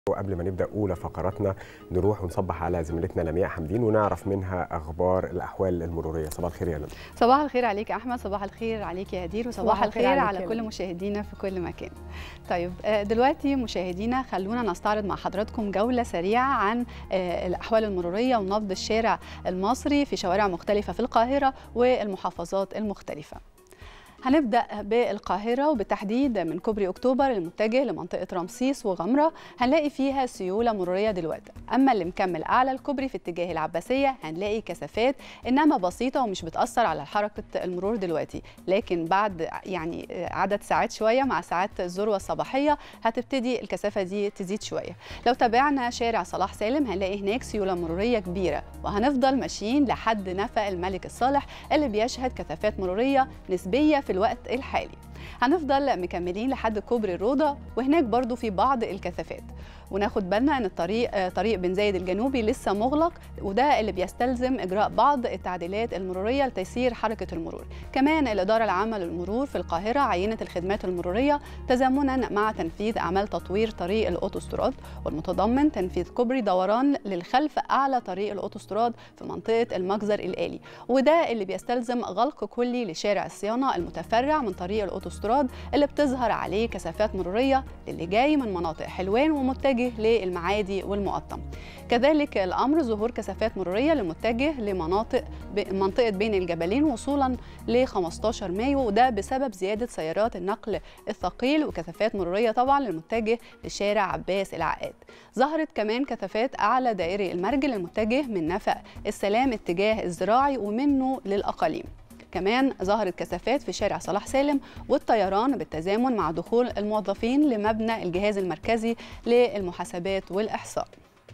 وقبل ما نبدا اولى فقراتنا نروح ونصبح على زميلتنا لمياء حمدين ونعرف منها اخبار الاحوال المروريه صباح الخير يا لمياء صباح الخير عليك يا احمد صباح الخير عليك يا هدير وصباح صباح الخير, الخير على عليك يا كل لمياء. مشاهدينا في كل مكان طيب آه، دلوقتي مشاهدينا خلونا نستعرض مع حضراتكم جوله سريعه عن آه، الاحوال المروريه ونبض الشارع المصري في شوارع مختلفه في القاهره والمحافظات المختلفه هنبدأ بالقاهرة وبالتحديد من كوبري أكتوبر المتجه لمنطقة رمسيس وغمرة هنلاقي فيها سيولة مرورية دلوقتي أما اللي مكمل أعلى الكوبري في اتجاه العباسية هنلاقي كثافات إنما بسيطة ومش بتأثر على حركة المرور دلوقتي لكن بعد يعني عدد ساعات شوية مع ساعات الذروة الصباحية هتبتدي الكثافة دي تزيد شوية لو تابعنا شارع صلاح سالم هنلاقي هناك سيولة مرورية كبيرة وهنفضل ماشيين لحد نفق الملك الصالح اللي بيشهد كثافات مرورية نسبية في الوقت الحالي هنفضل مكملين لحد كوبري الروضة وهناك برضو في بعض الكثافات وناخد بالنا ان الطريق آه، طريق بن زايد الجنوبي لسه مغلق وده اللي بيستلزم اجراء بعض التعديلات المروريه لتيسير حركه المرور كمان الاداره العامه للمرور في القاهره عينت الخدمات المروريه تزامنا مع تنفيذ اعمال تطوير طريق الاوتوستراد والمتضمن تنفيذ كوبري دوران للخلف اعلى طريق الاوتوستراد في منطقه المجزر الالي وده اللي بيستلزم غلق كلي لشارع الصيانه المتفرع من طريق الاوتوستراد اللي بتظهر عليه كثافات مروريه للي جاي من مناطق حلوان ومتجه للمعادي والمقطم كذلك الامر ظهور كثافات مروريه لمتجه لمناطق ب- منطقه بين الجبلين وصولا ل 15 مايو وده بسبب زياده سيارات النقل الثقيل وكثافات مروريه طبعا للمتجه لشارع عباس العقاد ظهرت كمان كثافات اعلى دائري المرجل المتجه من نفق السلام اتجاه الزراعي ومنه للاقاليم كمان ظهرت كثافات في شارع صلاح سالم والطيران بالتزامن مع دخول الموظفين لمبنى الجهاز المركزي للمحاسبات والإحصاء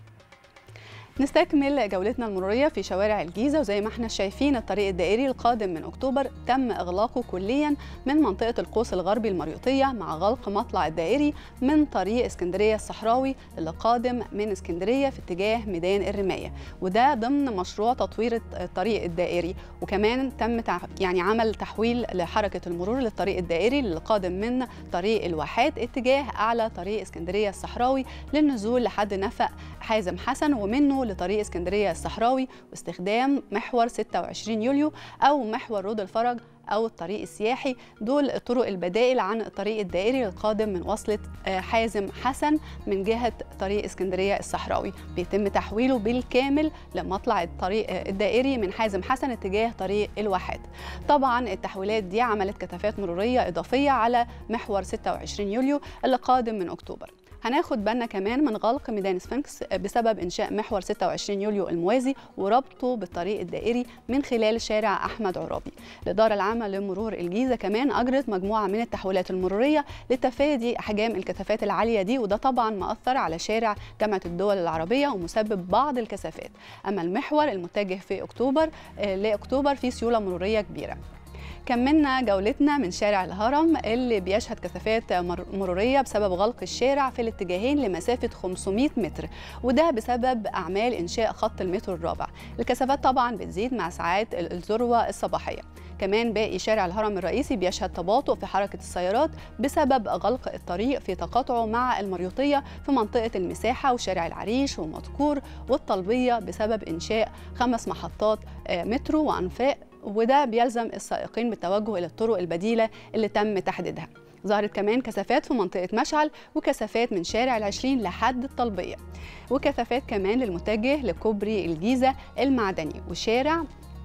نستكمل جولتنا المرورية في شوارع الجيزة وزي ما احنا شايفين الطريق الدائري القادم من أكتوبر تم إغلاقه كليا من منطقة القوس الغربي المريوطية مع غلق مطلع الدائري من طريق اسكندرية الصحراوي اللي قادم من اسكندرية في اتجاه ميدان الرماية وده ضمن مشروع تطوير الطريق الدائري وكمان تم تع- يعني عمل تحويل لحركة المرور للطريق الدائري اللي قادم من طريق الواحات اتجاه أعلى طريق اسكندرية الصحراوي للنزول لحد نفق حازم حسن ومنه لطريق اسكندرية الصحراوي واستخدام محور 26 يوليو أو محور رود الفرج أو الطريق السياحي دول الطرق البدائل عن الطريق الدائري القادم من وصلة آه، حازم حسن من جهة طريق اسكندرية الصحراوي بيتم تحويله بالكامل لمطلع الطريق آه، الدائري من حازم حسن اتجاه طريق الواحات طبعا التحويلات دي عملت كثافات مرورية إضافية على محور 26 يوليو اللي قادم من أكتوبر هناخد بالنا كمان من غلق ميدان سفنكس بسبب انشاء محور 26 يوليو الموازي وربطه بالطريق الدائري من خلال شارع احمد عرابي. الاداره العامه لمرور الجيزه كمان اجرت مجموعه من التحويلات المروريه لتفادي احجام الكثافات العاليه دي وده طبعا مأثر على شارع جامعه الدول العربيه ومسبب بعض الكثافات. اما المحور المتجه في اكتوبر آه، لاكتوبر في سيوله مروريه كبيره. كملنا جولتنا من شارع الهرم اللي بيشهد كثافات مر- مرورية بسبب غلق الشارع في الاتجاهين لمسافة 500 متر وده بسبب أعمال إنشاء خط المترو الرابع الكثافات طبعا بتزيد مع ساعات ال- الذروة الصباحية كمان باقي شارع الهرم الرئيسي بيشهد تباطؤ في حركة السيارات بسبب غلق الطريق في تقاطعه مع المريوطية في منطقة المساحة وشارع العريش ومذكور والطلبية بسبب إنشاء خمس محطات آه، مترو وأنفاق وده بيلزم السائقين بالتوجه إلى الطرق البديلة اللي تم تحديدها ظهرت كمان كثافات في منطقة مشعل وكثافات من شارع العشرين لحد الطلبية وكثافات كمان للمتجه لكوبري الجيزة المعدني وشارع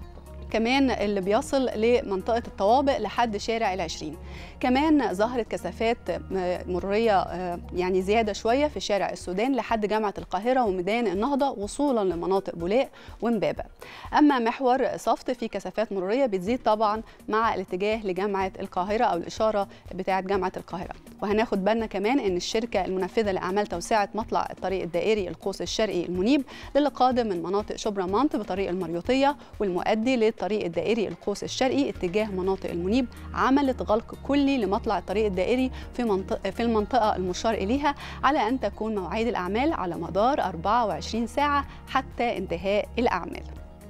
كمان اللي بيصل لمنطقة الطوابق لحد شارع العشرين كمان ظهرت كثافات آه، مرورية آه، يعني زيادة شوية في شارع السودان لحد جامعة القاهرة وميدان النهضة وصولا لمناطق بولاق ومبابة أما محور صفت في كثافات مرورية بتزيد طبعا مع الاتجاه لجامعة القاهرة أو الإشارة بتاعة جامعة القاهرة وهناخد بالنا كمان أن الشركة المنفذة لأعمال توسعة مطلع الطريق الدائري القوس الشرقي المنيب للي قادم من مناطق شبرا مانت بطريق المريوطية والمؤدي للطريق الدائري القوس الشرقي اتجاه مناطق المنيب عملت غلق كلي لمطلع الطريق الدائري في منطقة في المنطقة المشار إليها على أن تكون مواعيد الأعمال على مدار 24 ساعة حتى انتهاء الأعمال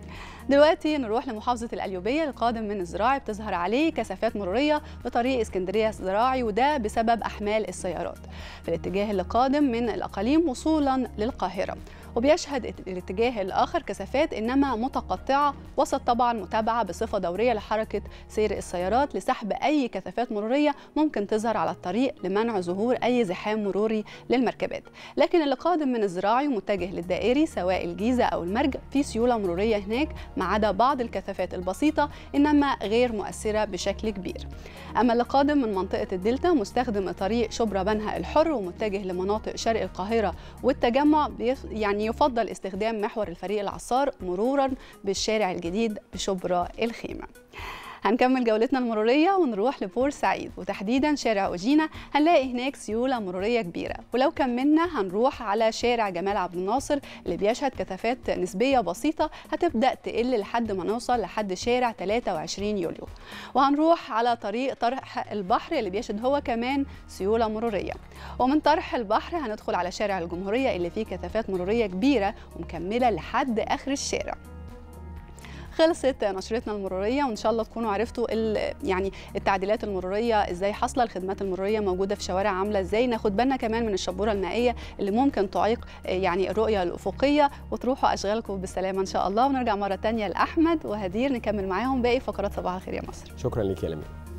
دلوقتي نروح لمحافظة القليوبية القادم من الزراعي بتظهر عليه كثافات مرورية بطريق اسكندرية الزراعي وده بسبب أحمال السيارات في الاتجاه اللي قادم من الأقاليم وصولا للقاهرة وبيشهد الاتجاه الآخر كثافات إنما متقطعة وسط طبعا متابعة بصفة دورية لحركة سير السيارات لسحب أي كثافات مرورية ممكن تظهر على الطريق لمنع ظهور أي زحام مروري للمركبات لكن اللي قادم من الزراعي ومتجه للدائري سواء الجيزة أو المرج في سيولة مرورية هناك ما عدا بعض الكثافات البسيطة إنما غير مؤثرة بشكل كبير أما اللي قادم من منطقة الدلتا مستخدم طريق شبرا بنها الحر ومتجه لمناطق شرق القاهرة والتجمع يعني يفضل استخدام محور الفريق العصار مرورا بالشارع الجديد بشبرا الخيمة هنكمل جولتنا المرورية ونروح لبورسعيد وتحديدا شارع أوجينا هنلاقي هناك سيولة مرورية كبيرة ولو كملنا هنروح على شارع جمال عبد الناصر اللي بيشهد كثافات نسبية بسيطة هتبدأ تقل لحد ما نوصل لحد شارع 23 يوليو وهنروح على طريق طرح البحر اللي بيشهد هو كمان سيولة مرورية ومن طرح البحر هندخل على شارع الجمهورية اللي فيه كثافات مرورية كبيرة ومكملة لحد آخر الشارع خلصت نشرتنا المروريه وان شاء الله تكونوا عرفتوا يعني التعديلات المروريه ازاي حاصله الخدمات المروريه موجوده في شوارع عامله ازاي ناخد بالنا كمان من الشبوره المائيه اللي ممكن تعيق يعني الرؤيه الافقيه وتروحوا اشغالكم بالسلامه ان شاء الله ونرجع مره ثانيه لاحمد وهدير نكمل معاهم باقي فقرات صباح الخير يا مصر شكرا لك يا لميا